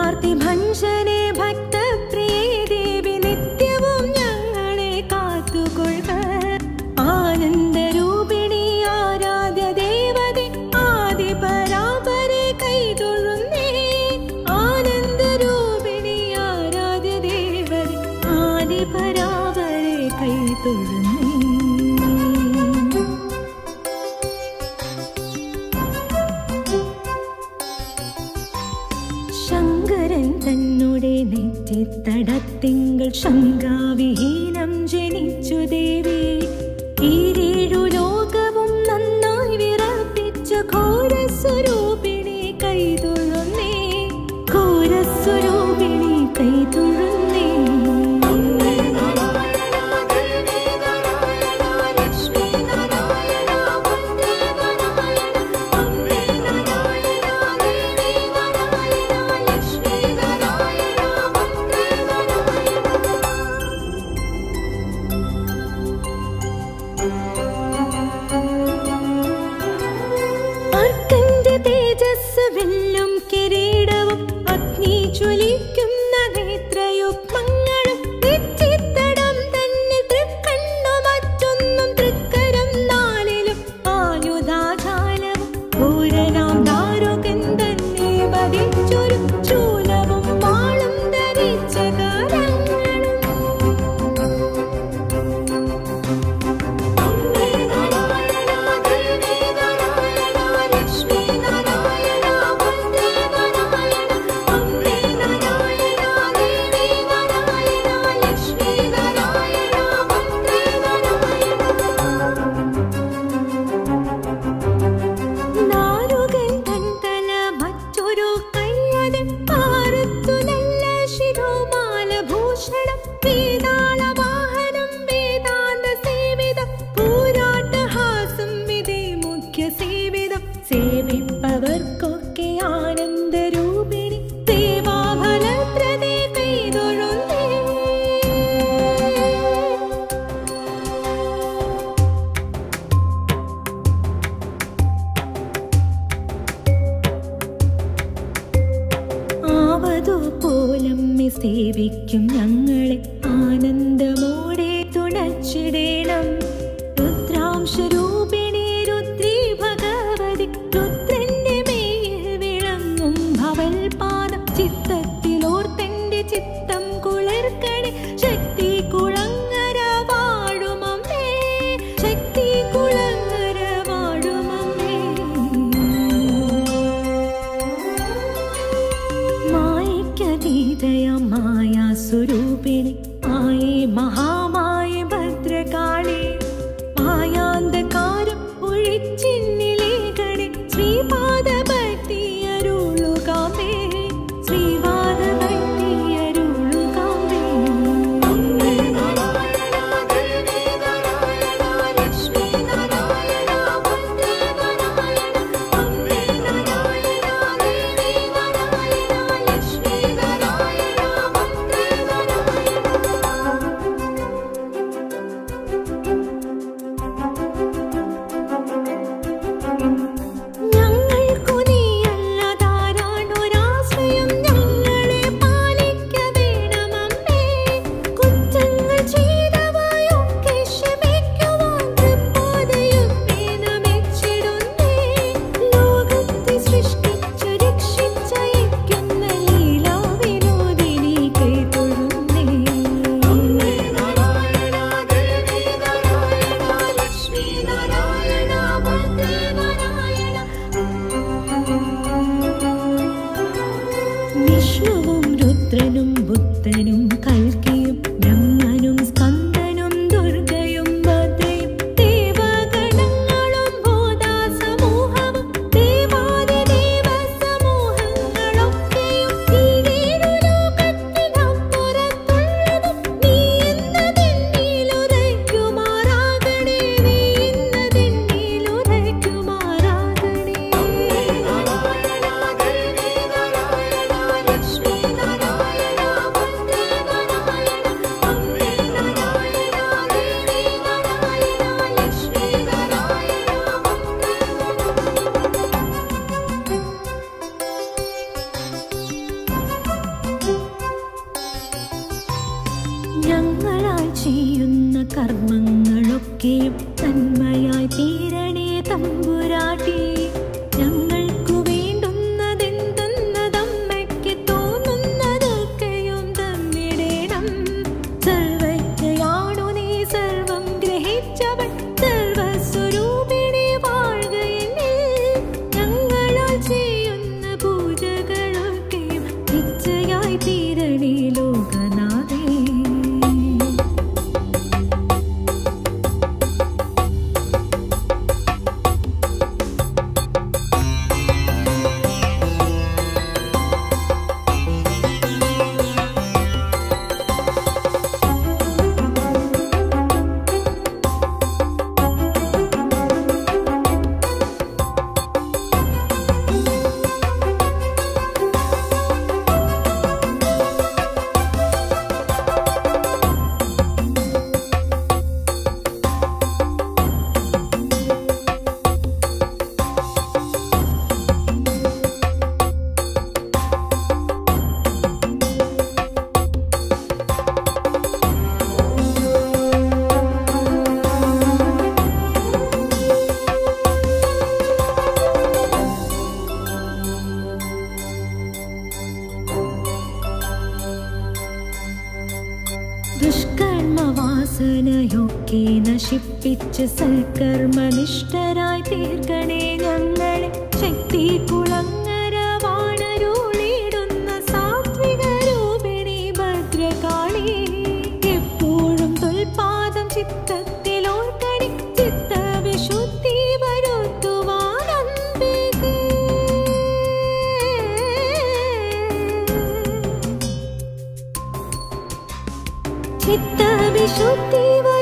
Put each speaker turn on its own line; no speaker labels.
ആർത്തി ഭഞ്ജനെ ഭക്തപ്രിയേ ദേവി നിത്യവും ഞങ്ങളെ കാത്തുകൊള്ളുക ആനന്ദരൂപിണി ആരാധ്യ ദേവതി ആദി പരാപരെ കൈതൊഴുന്നേ ആനന്ദരൂപിണി ആരാധ്യ ദേവതി ആദി പരാപരെ കൈതൊഴുന്നേ ശങ്കരൻ തന്നുടെ നെറ്റിത്തടത്തിങ്കൾ ശങ്കാവിഹീനം ജനിച്ചു ദേവി ഈരേഴു ലോകവും നന്നായി വിറപ്പിച്ച ഘോരസ്വരൂപിണി കൈതൊഴുന്നേ ഘോരസ്വരൂപിണി കൈതൊഴുന്നേ അർക്കന്റെ തേജസ് വെല്ലും കിരീടവും അഗ്നി ജ്വലിക്കുന്ന നേത്രയുഗ്മങ്ങളും തെച്ചിത്തടം തന്നെ തൃക്കണ്ണു മറ്റൊന്നും തൃക്കരം നാലിലും ആയുധാജാലവും പൂരനാം ദാരുകൻ തന്നെ വധിച്ചൊരു ശൂലവും വാളും ധരിച്ച കാലങ്ങളും നാരുകൻ തന്തല മറ്റൊരു കയ്യതിൽ പാറത്തു നല്ല ശിരോമാല ഭൂഷണം വേതാള വാഹനം വേദാന്ത സേവിതം പൂരാട്ടഹാസം വിധി മുഖ്യ സേവിതം സേവിപ്പവർക്കൊക്കെ ആനന്ദരൂപിണി സേവാഫലപ്രദേ കൈതൊഴുന്നേ ആവതു പോലമ്മി സേവിക്കും ഞങ്ങളെ ആനന്ദമോടെ തുണച്ചിടേണം രുദ്രാംശരൂപിണി രുദ്രീ ഭഗവതി രുദ്രന്റെ മേയിൽ വിളങ്ങും ഭവൽപാദം ചിത്തത്തിലോർത്തന്റെ ചിത്തം കുളിർക്കണി ശക്തി കുളങ്ങര വാഴുമമ്മേ ശക്തി കുളങ്ങര വാഴുമമ്മേ മായയ്ക്കതീതയ മായാസ്വരൂപിണി മായേ മഹാമായ ഭദ്രകാളി മായാന്തകാരം ഒഴിച്ചിന്നിലേകണി ശ്രീപാദഭക്തി അരുളുകാമേ ശ്രീപാദഭക്തി അരുളുകാമേ കർമ്മങ്ങളൊക്കെയും നന്മയായി തീരണേ തമ്പുരാട്ടി ഞങ്ങൾക്കു വേണ്ടുന്നതെന്തെന്നതമ്മയ്ക്ക് തോന്നുന്നതൊക്കെയും തന്നിടേണം സർവജ്ഞയാണു നീ സർവം ഗ്രഹിച്ചവൾ സർവസ്വരൂപിണി വാഴുക എന്നിൽ ഞങ്ങളാൽ ചെയ്യുന്ന പൂജകളൊക്കെയും ഇച്ഛയായി തീരണേ ലോകനാഥേ ദുഷ്കർമ്മവാസനയൊക്കെ നശിപ്പിച്ച് സൽക്കർമ്മനിഷ്ഠരായി തീർക്കണേ ഞങ്ങളെ ശക്തി കുളങ്ങര വാണരുളിടുന്ന സാത്വിക രൂപിണി ഭദ്രകാളി എപ്പോഴും തുൽപാദം ചിത്തത്തിൽ ഓർക്കണി ചിത്തവിശുദ്ധി വരുത്തുവാൻ അൻപികേ. ചിത്തവിശുദ്ധി